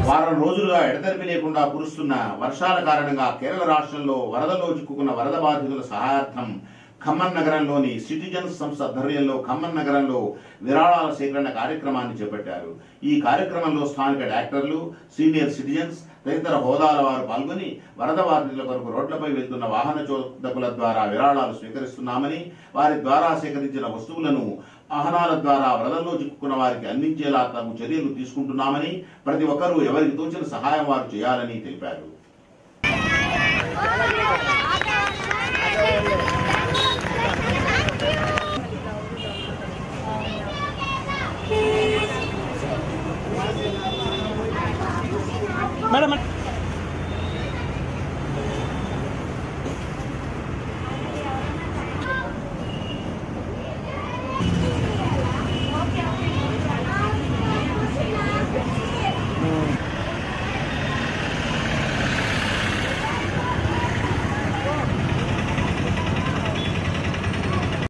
వారం రోజులుగా ఎడతెరిపి లేకుండా కురుస్తున్న వర్షాల కారణంగా కేరళ రాష్ట్రంలో వరదలో చిక్కుకున్న వరద బాధితుల సహాయార్థం ఖమ్మం నగరంలోని సిటిజన్స్ సంస్థ ఆధ్వర్యంలో ఖమ్మం నగరంలో విరాళాల సేకరణ కార్యక్రమాన్ని చేపట్టారు ఈ కార్యక్రమంలో స్థానిక డాక్టర్లు సీనియర్ సిటిజన్స్ తదితర హోదాల వారు పాల్గొని వరద బాధితుల కొరకు రోడ్లపై వెళ్తున్న వాహన చోదకుల ద్వారా విరాళాలు స్వీకరిస్తున్నామని వారి ద్వారా సేకరించిన వస్తువులను వాహనాల ద్వారా వరదల్లో చిక్కుకున్న వారికి అందించేలా తగు చర్యలు తీసుకుంటున్నామని ప్రతి ఒక్కరూ ఎవరికి తోచిన సహాయం వారు చేయాలని తెలిపారు మేడం